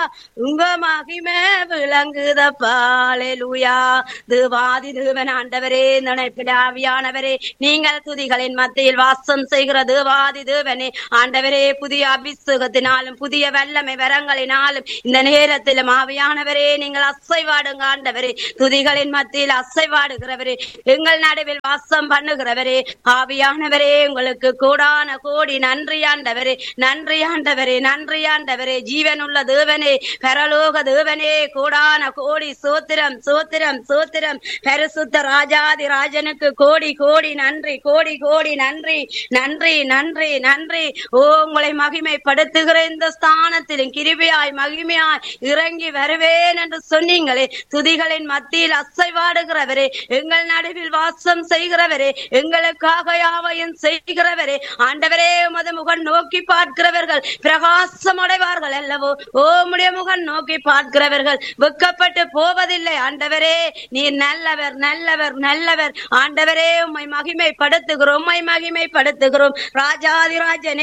உங்க மகிமை விளங்குதப்பா ஹalleluya தேவாதி தேவன் ஆண்டவரே நினைப்பிட ஆவியானவரே நீங்கள் துதிகளின் மத்தியில் வாசம் செய்கிற தேவாதி தேவனே ஆண்டவரே புதிய அபிஷேகத்தினாலும் புதிய வல்லமை வரங்களினாலும் இந்த நேரத்திலும் ஆவியானவரே நீங்கள் அசைவாடுங்க ஆண்டவரே துதிகளின் மத்தியில் அசைவாடுகிறவரே எங்கள் நடுவில் வாசம் பண்ணுகிறவரே ஆவியானவரே உங்களுக்கு கூடான கோடி நன்றி ஆண்டவரே நன்றி ஆண்டவரே நன்றி ஆண்டவரே ஜீவனுள்ள தேவனே பரலோக தேவனே கூடான கோடி சோத்திரம் சோத்திரம் சோத்திரம் பரிசுத்த ராஜாதி ராஜனுக்கு கோடி கோடி நன்றி கோடி கோடி நன்றி நன்றி நன்றி நன்றி ஓ உங்களை மகிமைப்படுத்துகிற இந்த ஸ்தானத்திலும் கிருபையாய் மகிமையாய் இறங்கி வருவேன் என்று சொன்னீங்களே துதிகளின் மத்தியில் அசைவாடுகிறவரே எங்கள் நடுவில் வாசம் செய்கிறவரே எங்களுக்காக யாவையும் செய்கிறவரே ஆண்டவரே உமது முகம் நோக்கி பார்க்கிறவர்கள் பிரகாசம் அடைவார்கள் அல்லவோ ஓ உம்முடைய முகம் நோக்கி பார்க்கிறவர்கள் வெக்கப்பட்டு போவதில்லை ஆண்டவரே நீர் நல்லவர் நல்லவர் நல்லவர் ஆண்டவரே உம்மை மகிமைப்படுத்துகிறோம் உம்மை மகிமைப்படுத்துகிறோம் ராஜாதிராஜனே